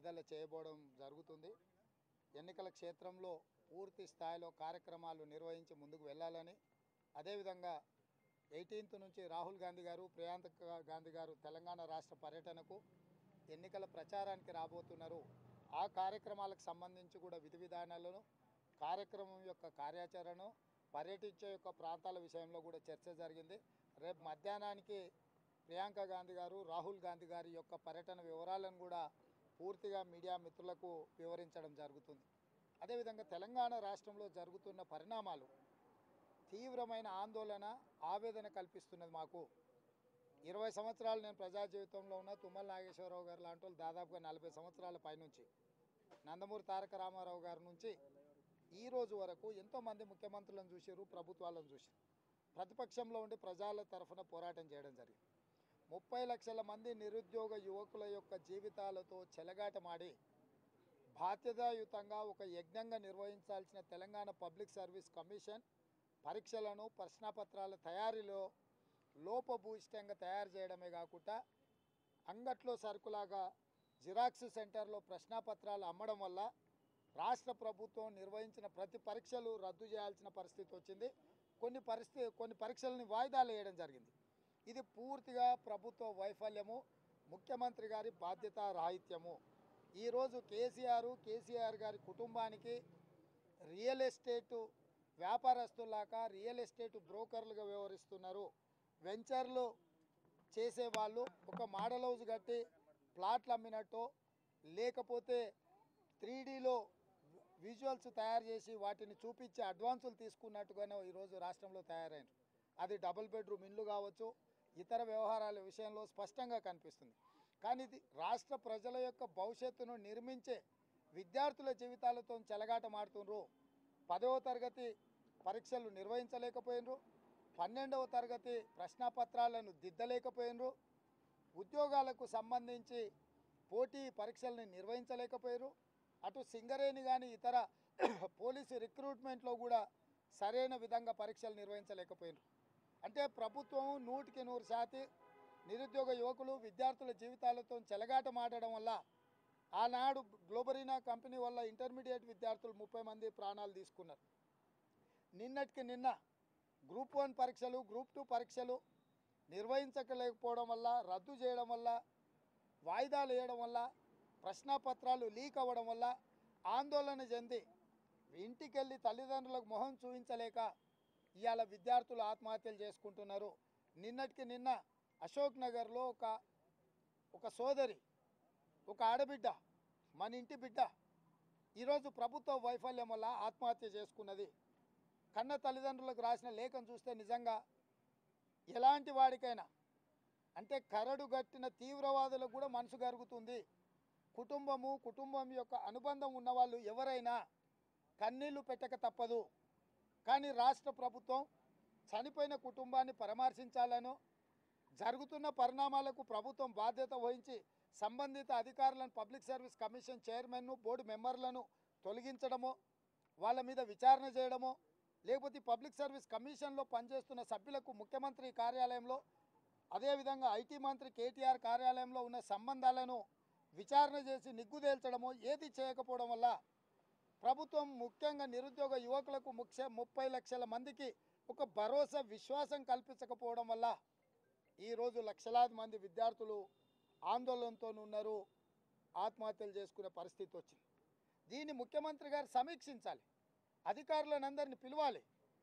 విడుదల చేయబోవడం జరుగుతుంది ఎన్నికల క్షేత్రంలో పూర్తి స్థాయిలో కార్యక్రమాలు నిర్వహించి ముందుకు వెళ్ళాలని అదేవిధంగా ఎయిటీన్త్ నుంచి రాహుల్ గాంధీ గారు ప్రియాంక గాంధీ గారు తెలంగాణ రాష్ట్ర పర్యటనకు ఎన్నికల ప్రచారానికి రాబోతున్నారు ఆ కార్యక్రమాలకు సంబంధించి కూడా విధి విధానాలను కార్యక్రమం యొక్క కార్యాచరణ పర్యటించే యొక్క ప్రాంతాల విషయంలో కూడా చర్చ జరిగింది రేపు మధ్యాహ్నానికి ప్రియాంక గాంధీ గారు రాహుల్ గాంధీ గారి యొక్క పర్యటన వివరాలను కూడా పూర్తిగా మీడియా మిత్రులకు వివరించడం జరుగుతుంది అదేవిధంగా తెలంగాణ రాష్ట్రంలో జరుగుతున్న పరిణామాలు తీవ్రమైన ఆందోళన ఆవేదన కల్పిస్తున్నది మాకు ఇరవై సంవత్సరాలు నేను ప్రజా జీవితంలో ఉన్న తుమ్మల నాగేశ్వరరావు గారు లాంటి వాళ్ళు దాదాపుగా నలభై సంవత్సరాల పైనుంచి నందమూరి తారక రామారావు గారి నుంచి ఈ రోజు వరకు ఎంతోమంది ముఖ్యమంత్రులను చూసారు ప్రభుత్వాలను చూసారు ప్రతిపక్షంలో ఉండి ప్రజల తరఫున పోరాటం చేయడం జరిగింది ముప్పై లక్షల మంది నిరుద్యోగ యువకుల యొక్క జీవితాలతో చెలగాటమాడి బాధ్యతాయుతంగా ఒక యజ్ఞంగా నిర్వహించాల్సిన తెలంగాణ పబ్లిక్ సర్వీస్ కమిషన్ పరీక్షలను ప్రశ్నపత్రాల తయారీలో లోపభూయిష్టంగా తయారు చేయడమే కాకుండా అంగట్లో సరుకులాగా జిరాక్స్ సెంటర్లో ప్రశ్నాపత్రాలు అమ్మడం వల్ల రాష్ట్ర ప్రభుత్వం నిర్వహించిన ప్రతి పరీక్షలు రద్దు చేయాల్సిన పరిస్థితి వచ్చింది కొన్ని పరిస్థితి కొన్ని పరీక్షలని వాయిదాలు వేయడం జరిగింది ఇది పూర్తిగా ప్రభుత్వ వైఫల్యము ముఖ్యమంత్రి గారి బాధ్యత రాహిత్యము ఈరోజు కేసీఆర్ కేసీఆర్ గారి కుటుంబానికి రియల్ ఎస్టేటు వ్యాపారస్తులాగా రియల్ ఎస్టేట్ బ్రోకర్లుగా వ్యవహరిస్తున్నారు వెంచర్లు చేసేవాళ్ళు ఒక మోడల్ హౌస్ కట్టి ప్లాట్లు అమ్మినట్టు లేకపోతే త్రీ డీలో విజువల్స్ తయారు చేసి వాటిని చూపించి అడ్వాన్సులు తీసుకున్నట్టుగానే ఈరోజు రాష్ట్రంలో తయారైనారు అది డబుల్ బెడ్రూమ్ ఇల్లు కావచ్చు ఇతర వ్యవహారాల విషయంలో స్పష్టంగా కనిపిస్తుంది కానీ ఇది రాష్ట్ర ప్రజల యొక్క భవిష్యత్తును నిర్మించే విద్యార్థుల జీవితాలతో చెలగాటమాడుతున్నారు పదవ తరగతి పరీక్షలు నిర్వహించలేకపోయినరు పన్నెండవ తరగతి ప్రశ్నాపత్రాలను దిద్దలేకపోయినరు ఉద్యోగాలకు సంబంధించి పోటీ పరీక్షల్ని నిర్వహించలేకపోయారు అటు సింగరేణి కానీ ఇతర పోలీసు రిక్రూట్మెంట్లో కూడా సరైన విధంగా పరీక్షలు నిర్వహించలేకపోయినారు అంటే ప్రభుత్వం నూటికి నూరు శాతం నిరుద్యోగ యువకులు విద్యార్థుల జీవితాలతో చెలగాటమాడడం వల్ల ఆనాడు గ్లోబరీనా కంపెనీ వల్ల ఇంటర్మీడియట్ విద్యార్థులు ముప్పై మంది ప్రాణాలు తీసుకున్నారు నిన్నటికి నిన్న గ్రూప్ వన్ పరీక్షలు గ్రూప్ టూ పరీక్షలు నిర్వహించలేకపోవడం వల్ల రద్దు చేయడం వల్ల వాయిదాలు వేయడం వల్ల ప్రశ్నాపత్రాలు లీక్ అవ్వడం వల్ల ఆందోళన చెంది ఇంటికి వెళ్ళి తల్లిదండ్రులకు మొహం చూపించలేక ఇవాళ విద్యార్థులు ఆత్మహత్యలు చేసుకుంటున్నారు నిన్నటికి నిన్న అశోక్ నగర్లో ఒక ఒక సోదరి ఒక ఆడబిడ్డ మన ఇంటి బిడ్డ ఈరోజు ప్రభుత్వ వైఫల్యం వల్ల ఆత్మహత్య చేసుకున్నది కన్న తల్లిదండ్రులకు రాసిన లేఖను చూస్తే నిజంగా ఎలాంటి వాడికైనా అంటే కరడు గట్టిన తీవ్రవాదులకు కూడా మనసు కరుగుతుంది కుటుంబము కుటుంబం యొక్క అనుబంధం ఉన్నవాళ్ళు ఎవరైనా కన్నీళ్లు పెట్టక తప్పదు కానీ రాష్ట్ర ప్రభుత్వం చనిపోయిన కుటుంబాన్ని పరామర్శించాలను జరుగుతున్న పరిణామాలకు ప్రభుత్వం బాధ్యత వహించి సంబంధిత అధికారులను పబ్లిక్ సర్వీస్ కమిషన్ చైర్మన్ను బోర్డు మెంబర్లను తొలగించడమో వాళ్ళ మీద విచారణ చేయడమో లేకపోతే ఈ పబ్లిక్ సర్వీస్ కమిషన్లో పనిచేస్తున్న సభ్యులకు ముఖ్యమంత్రి కార్యాలయంలో అదేవిధంగా ఐటీ మంత్రి కేటీఆర్ కార్యాలయంలో ఉన్న సంబంధాలను విచారణ చేసి నిగ్గుదేల్చడమో ఏది చేయకపోవడం వల్ల ప్రభుత్వం ముఖ్యంగా నిరుద్యోగ యువకులకు ముఖ్య ముప్పై లక్షల మందికి ఒక భరోసా విశ్వాసం కల్పించకపోవడం వల్ల ఈరోజు లక్షలాది మంది విద్యార్థులు ఆందోళనతో ఉన్నారు ఆత్మహత్యలు చేసుకునే పరిస్థితి వచ్చింది దీన్ని ముఖ్యమంత్రి గారు సమీక్షించాలి అధికారులను అందరిని పిలవాలి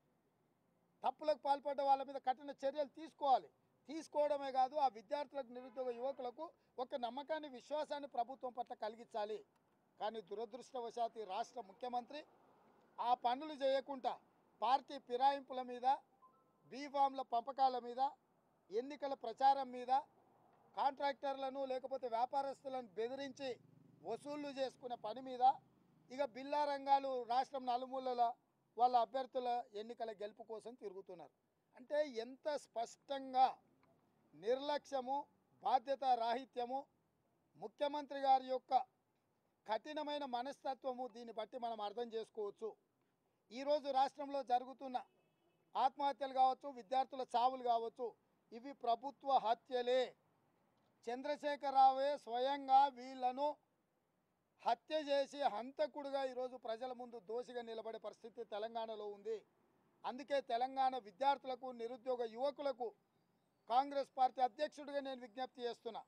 తప్పులకు పాల్పడ్డ వాళ్ళ మీద కఠిన చర్యలు తీసుకోవాలి తీసుకోవడమే కాదు ఆ విద్యార్థులకు నిరుద్యోగ యువకులకు ఒక నమ్మకాన్ని విశ్వాసాన్ని ప్రభుత్వం పట్ల కలిగించాలి కానీ దురదృష్టవశాత్తు ఈ రాష్ట్ర ముఖ్యమంత్రి ఆ పనులు చేయకుండా పార్టీ ఫిరాయింపుల మీద బీఫామ్ల పంపకాల మీద ఎన్నికల ప్రచారం మీద కాంట్రాక్టర్లను లేకపోతే వ్యాపారస్తులను బెదిరించి వసూళ్లు చేసుకునే పని మీద ఇక బిల్లా రంగాలు రాష్ట్రం నలుమూలల వాళ్ళ అభ్యర్థుల ఎన్నికల గెలుపు కోసం తిరుగుతున్నారు అంటే ఎంత స్పష్టంగా నిర్లక్ష్యము బాధ్యత రాహిత్యము ముఖ్యమంత్రి గారి యొక్క కఠినమైన మనస్తత్వము దీన్ని బట్టి మనం అర్థం చేసుకోవచ్చు ఈరోజు రాష్ట్రంలో జరుగుతున్న ఆత్మహత్యలు కావచ్చు విద్యార్థుల చావులు కావచ్చు ఇవి ప్రభుత్వ హత్యలే చంద్రశేఖరరావే స్వయంగా వీళ్ళను హత్య చేసి హంతకుడుగా ఈరోజు ప్రజల ముందు దోషిగా నిలబడే పరిస్థితి తెలంగాణలో ఉంది అందుకే తెలంగాణ విద్యార్థులకు నిరుద్యోగ యువకులకు కాంగ్రెస్ పార్టీ అధ్యక్షుడిగా నేను విజ్ఞప్తి చేస్తున్నా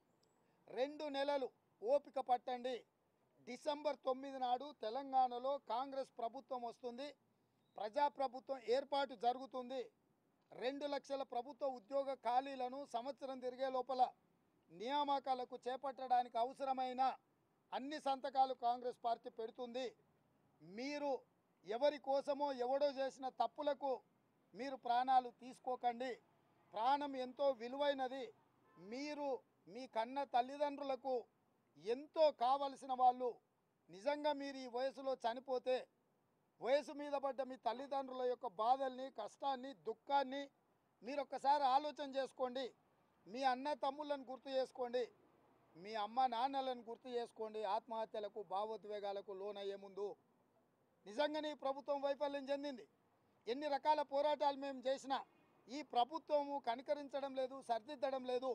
రెండు నెలలు ఓపిక పట్టండి డిసెంబర్ తొమ్మిది నాడు తెలంగాణలో కాంగ్రెస్ ప్రభుత్వం వస్తుంది ప్రజాప్రభుత్వం ఏర్పాటు జరుగుతుంది రెండు లక్షల ప్రభుత్వ ఉద్యోగ ఖాళీలను సంవత్సరం తిరిగే లోపల నియామకాలకు చేపట్టడానికి అవసరమైన అన్ని సంతకాలు కాంగ్రెస్ పార్టీ పెడుతుంది మీరు ఎవరి కోసమో ఎవడో చేసిన తప్పులకు మీరు ప్రాణాలు తీసుకోకండి ప్రాణం ఎంతో విలువైనది మీరు మీ కన్న తల్లిదండ్రులకు ఎంతో కావలసిన వాళ్ళు నిజంగా మీరు ఈ వయసులో చనిపోతే వయసు మీద పడ్డ మీ తల్లిదండ్రుల యొక్క బాధల్ని కష్టాన్ని దుఃఖాన్ని మీరు ఒక్కసారి ఆలోచన చేసుకోండి మీ అన్న తమ్ముళ్ళని గుర్తు చేసుకోండి మీ అమ్మ నాన్నలను గుర్తు చేసుకోండి ఆత్మహత్యలకు భావోద్వేగాలకు లోనయ్యే ముందు నిజంగానే ఈ ప్రభుత్వం వైఫల్యం చెందింది ఎన్ని రకాల పోరాటాలు మేము చేసినా ఈ ప్రభుత్వము కనికరించడం లేదు సరిదిద్దడం లేదు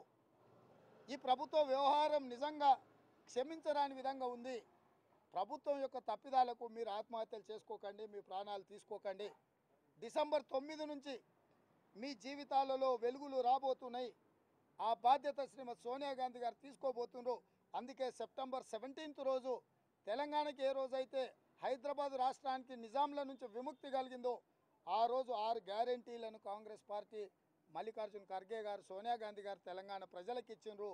ఈ ప్రభుత్వ వ్యవహారం నిజంగా క్షమించరాని విధంగా ఉంది ప్రభుత్వం యొక్క తప్పిదాలకు మీరు ఆత్మహత్యలు చేసుకోకండి మీ ప్రాణాలు తీసుకోకండి డిసెంబర్ తొమ్మిది నుంచి మీ జీవితాలలో వెలుగులు రాబోతున్నాయి ఆ బాధ్యత శ్రీమతి సోనియా గాంధీ గారు తీసుకోబోతున్నారు అందుకే సెప్టెంబర్ సెవెంటీన్త్ రోజు తెలంగాణకి ఏ రోజైతే హైదరాబాద్ రాష్ట్రానికి నిజాంల నుంచి విముక్తి కలిగిందో ఆ రోజు ఆరు గ్యారంటీలను కాంగ్రెస్ పార్టీ మల్లికార్జున్ ఖర్గే గారు సోనియా గాంధీ గారు తెలంగాణ ప్రజలకు ఇచ్చిండ్రు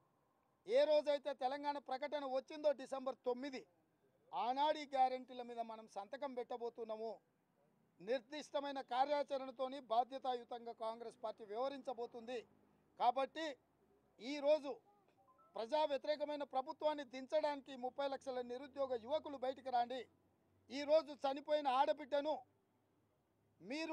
ఏ రోజైతే తెలంగాణ ప్రకటన వచ్చిందో డిసెంబర్ తొమ్మిది ఆనాడు ఈ గ్యారంటీల మీద మనం సంతకం పెట్టబోతున్నాము నిర్దిష్టమైన కార్యాచరణతోని బాధ్యతాయుతంగా కాంగ్రెస్ పార్టీ వ్యవహరించబోతుంది కాబట్టి ఈరోజు ప్రజా వ్యతిరేకమైన ప్రభుత్వాన్ని దించడానికి ముప్పై లక్షల నిరుద్యోగ యువకులు బయటికి రాండి ఈరోజు చనిపోయిన ఆడబిడ్డను మీరు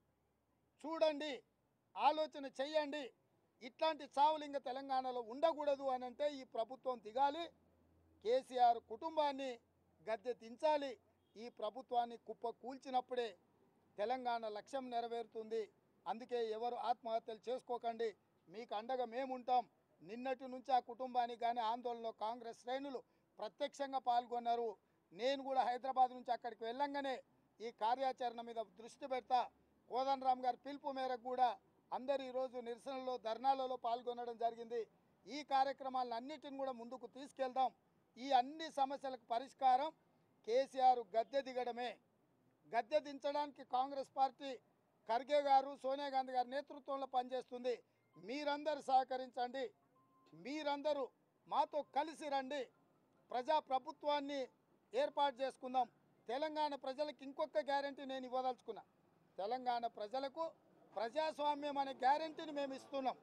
చూడండి ఆలోచన చెయ్యండి ఇట్లాంటి చావులు ఇంకా తెలంగాణలో ఉండకూడదు అని అంటే ఈ ప్రభుత్వం దిగాలి కేసీఆర్ కుటుంబాన్ని గద్దె దించాలి ఈ ప్రభుత్వాన్ని కుప్ప కూల్చినప్పుడే తెలంగాణ లక్ష్యం నెరవేరుతుంది అందుకే ఎవరు ఆత్మహత్యలు చేసుకోకండి మీకు అండగా మేముంటాం నిన్నటి నుంచి ఆ కుటుంబానికి కానీ ఆందోళనలో కాంగ్రెస్ శ్రేణులు ప్రత్యక్షంగా పాల్గొన్నారు నేను కూడా హైదరాబాద్ నుంచి అక్కడికి వెళ్ళంగానే ఈ కార్యాచరణ మీద దృష్టి పెడతా కోదండరామ్ గారి పిలుపు మేరకు కూడా అందరు ఈరోజు నిరసనలో ధర్నాలలో పాల్గొనడం జరిగింది ఈ కార్యక్రమాలను అన్నిటిని కూడా ముందుకు తీసుకెళ్దాం ఈ అన్ని సమస్యలకు పరిష్కారం కేసీఆర్ గద్దె దిగడమే గద్దె దించడానికి కాంగ్రెస్ పార్టీ ఖర్గే గారు సోనియా గాంధీ గారి నేతృత్వంలో పనిచేస్తుంది మీరందరూ సహకరించండి మీరందరూ మాతో కలిసి రండి ప్రజా ప్రభుత్వాన్ని ఏర్పాటు చేసుకుందాం తెలంగాణ ప్రజలకు ఇంకొక గ్యారంటీ నేను ఇవ్వదలుచుకున్నా తెలంగాణ ప్రజలకు ప్రజాస్వామ్యం అనే గ్యారంటీని మేము ఇస్తున్నాం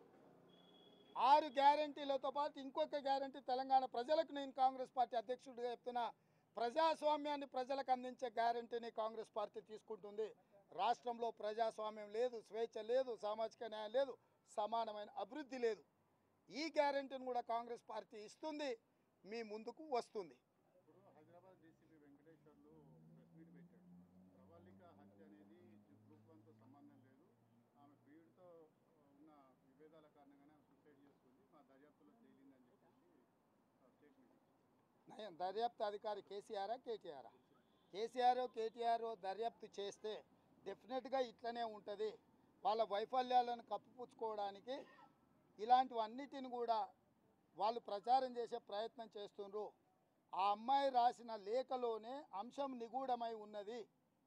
ఆరు గ్యారంటీలతో పాటు ఇంకొక గ్యారంటీ తెలంగాణ ప్రజలకు నేను కాంగ్రెస్ పార్టీ అధ్యక్షుడిగా చెప్తున్నా ప్రజాస్వామ్యాన్ని ప్రజలకు అందించే గ్యారంటీని కాంగ్రెస్ పార్టీ తీసుకుంటుంది రాష్ట్రంలో ప్రజాస్వామ్యం లేదు స్వేచ్ఛ లేదు సామాజిక న్యాయం లేదు సమానమైన అభివృద్ధి లేదు ఈ గ్యారంటీని కూడా కాంగ్రెస్ పార్టీ ఇస్తుంది మీ ముందుకు వస్తుంది ఇప్పుడు Hyderabad DCP Venkateswarlu press meet పెట్టాడు ప్రవళిక హత్య అనేది గ్రూప్ వన్తో సంబంధం లేదు ఆమె ప్రియుడితో ఉన్న విభేదాల కారణంగానే ఆమె సూసైడ్ చేసుకుంది మా దర్యాప్తులో తేలిందని చెప్పేసి స్టేట్మెంట్ ఇచ్చింది నయం దర్యాప్తు అధికారి కేసీఆరా కేటీఆరా కేసీఆర్ కేటీఆర్ దర్యాప్తు చేస్తే డెఫినెట్గా ఇట్లనే ఉంటుంది వాళ్ళ వైఫల్యాలను కప్పిపుచ్చుకోవడానికి ఇలాంటివన్నిటిని కూడా వాళ్ళు ప్రచారం చేసే ప్రయత్నం చేస్తుండ్రు ఆ అమ్మాయి రాసిన లేఖలోనే అంశం నిగూఢమై ఉన్నది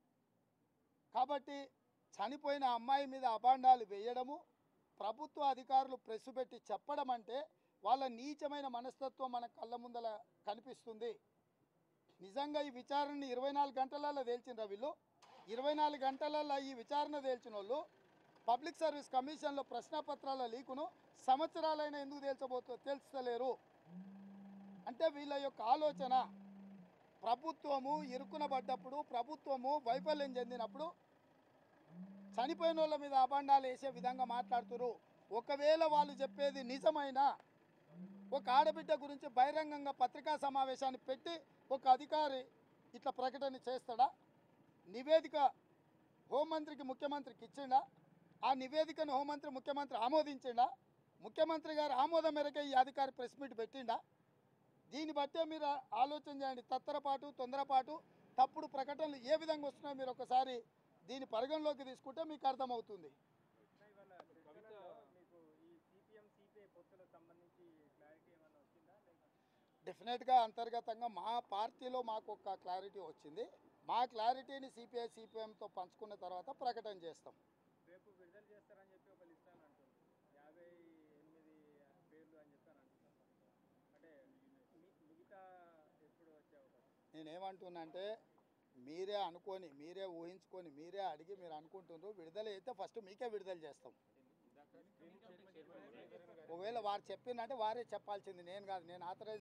కాబట్టి చనిపోయిన అమ్మాయి మీద అభాండాలు వేయడము ప్రభుత్వ అధికారులు ప్రెస్ పెట్టి చెప్పడం అంటే వాళ్ళ నీచమైన మనస్తత్వం మన కళ్ళ ముందల కనిపిస్తుంది నిజంగా ఈ విచారణని ఇరవై నాలుగు గంటలలో తేల్చిండ్రా వీళ్ళు ఇరవై నాలుగు గంటలలో ఈ విచారణ తేల్చిన వాళ్ళు పబ్లిక్ సర్వీస్ కమిషన్లో ప్రశ్నపత్రాల లీకును సంవత్సరాలైనా ఎందుకు తేల్చబోతూ తేల్చలేరు అంటే వీళ్ళ యొక్క ఆలోచన ప్రభుత్వము ఇరుకునబడ్డప్పుడు ప్రభుత్వము వైఫల్యం చెందినప్పుడు చనిపోయిన వాళ్ళ మీద అభాండాలు వేసే విధంగా మాట్లాడుతున్నారు ఒకవేళ వాళ్ళు చెప్పేది నిజమైనా ఒక ఆడబిడ్డ గురించి బహిరంగంగా పత్రికా సమావేశాన్ని పెట్టి ఒక అధికారి ఇట్లా ప్రకటన చేస్తాడా నివేదిక హోంమంత్రికి ముఖ్యమంత్రికి ఇచ్చిండా ఆ నివేదికను హోంమంత్రి ముఖ్యమంత్రి ఆమోదించిండా ముఖ్యమంత్రి గారు ఆమోదం మేరకే ఈ అధికారి ప్రెస్ మీట్ పెట్టిండా దీన్ని బట్టే మీరు ఆ- ఆలోచన చేయండి తత్తరపాటు తొందరపాటు తప్పుడు ప్రకటనలు ఏ విధంగా వస్తున్నాయో మీరు ఒకసారి దీన్ని పరిగణలోకి తీసుకుంటే మీకు అర్థమవుతుంది ఇవాళ చర్చలలో మీకు ఈ సిపిఎం సిపిఐ పొత్తులకు సంబంధించి క్లారిటీ ఏమైనా వచ్చిందా లేక డెఫినెట్గా అంతర్గతంగా మా పార్టీలో మాకు ఒక క్లారిటీ వచ్చింది మా క్లారిటీని సిపిఐ సిపిఎంతో పంచుకున్న తర్వాత ప్రకటన చేస్తాం రేపు విడుదల చేస్తారని చెప్పి ఒక లిస్ట్ అని అంటుంది యాభై ఎనిమిది పేర్లు అని చెప్పి అని అంటున్నారు అంటే మీ- మిగతా ఎప్పుడు వచ్చే అవకాశం నేనేమంటున్నా అంటే మీరే అనుకొని మీరే ఊహించుకొని మీరే అడిగి మీరు అనుకుంటున్నారు విడుదల అయితే ఫస్ట్ మీకే విడుదల చేస్తాం ఒకవేళ వారు చెప్పిందంటే వారే చెప్పాల్సింది నేను కాదు నేను ఆథరైజ్